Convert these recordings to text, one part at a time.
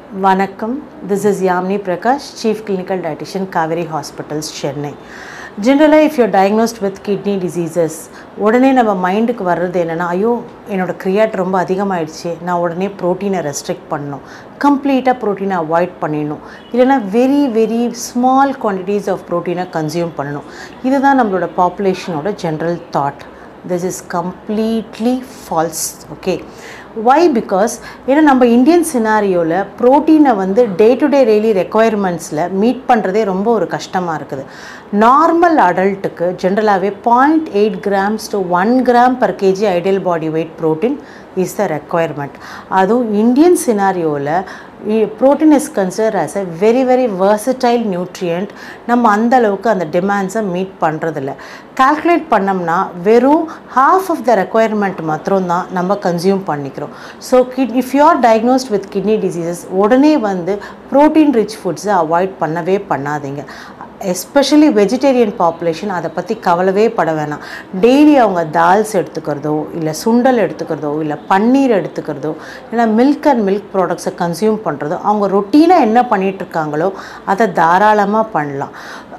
வணக்கம் this is Yamini Prakash chief clinical dietitian Kaveri hospitals Chennai ஜென்ரலாக if your diagnosed with kidney diseases உடனே நம்ம மைண்டுக்கு வர்றது என்னென்னா ஐயோ என்னோட கிரியாட் ரொம்ப அதிகமாகிடுச்சு நான் உடனே ப்ரோட்டீனை ரெஸ்ட்ரிக்ட் பண்ணணும் கம்ப்ளீட்டாக ப்ரோட்டீனை அவாய்ட் பண்ணிடணும் இல்லைனா very very small quantities of ப்ரோட்டீனை கன்சியூம் பண்ணணும் இதுதான் நம்மளோட பாப்புலேஷனோட general thought this is completely false okay why because ஏன்னா நம்ம இந்தியன் சினாரியோவில் ப்ரோட்டீனை வந்து டே டு டே டெய்லி ரெக்குவயர்மெண்ட்ஸில் மீட் பண்ணுறதே ரொம்ப ஒரு கஷ்டமாக இருக்குது நார்மல் அடல்ட்டுக்கு ஜென்ரலாகவே point eight grams to one gram per KG ideal body weight protein is the requirement அதுவும் இந்தியன் சினாரியோவில் protein is consider as a very very versatile nutrient நம்ம அந்த அளவுக்கு அந்த டிமாண்ட்ஸை மீட் பண்ணுறதில்ல கால்குலேட் பண்ணோம்னா வெறும் ஹாஃப் ஆஃப் த ரெக்குவயர்மெண்ட் மாத்திரம் தான் நம்ம கன்சியூம் பண்ணிக்கிறோம் so kid if you are diagnosed with kidney diseases உடனே வந்து ப்ரோட்டீன் ரிச் ஃபுட்ஸை அவாய்ட் பண்ணவே பண்ணாதீங்க எஸ்பெஷலி வெஜிடேரியன் பாப்புலேஷன் அதை பற்றி கவலவே பட வேணாம் டெய்லி அவங்க தால்ஸ் எடுத்துக்கிறதோ இல்லை சுண்டல் எடுத்துக்கிறதோ இல்லை பன்னீர் எடுத்துக்கிறதோ இல்லை மில்க் அண்ட் மில்க் ப்ராடக்ட்ஸை கன்சியூம் பண்ணுறதோ அவங்க ரொட்டீனாக என்ன பண்ணிகிட்ருக்காங்களோ அதை தாராளமாக பண்ணலாம்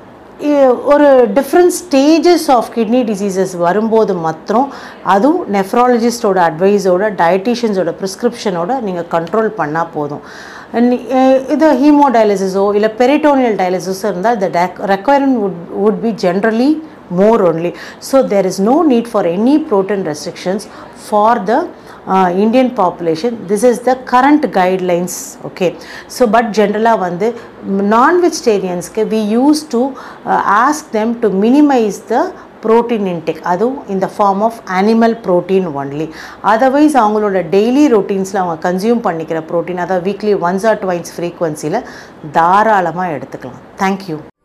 ஒரு different stages of kidney diseases வரும்போது மாத்திரம் அதுவும் நெஃப்ராலஜிஸ்டோட அட்வைஸோட டயட்டிஷியன்ஸோட ப்ரிஸ்கிரிப்ஷனோட நீங்கள் கண்ட்ரோல் பண்ணால் போதும் இது ஹீமோடயாலிசிஸோ இல்லை பெரிட்டோனியல் டயாலிசிஸோ இருந்தால் the requirement would would be generally more only so there is no need for any protein restrictions for the uh, Indian population this is the current guidelines okay so but generally வந்து non-vegetariansக்கு we used to uh, ask them to minimize the protein intake அதுவும் இந்த form of animal protein only otherwise அவங்களோட daily ரொட்டீன்ஸில் அவங்க consume பண்ணிக்கிற protein அதாவது weekly once or twice ஃப்ரீக்வன்சியில் தாராளமாக எடுத்துக்கலாம் தேங்க்யூ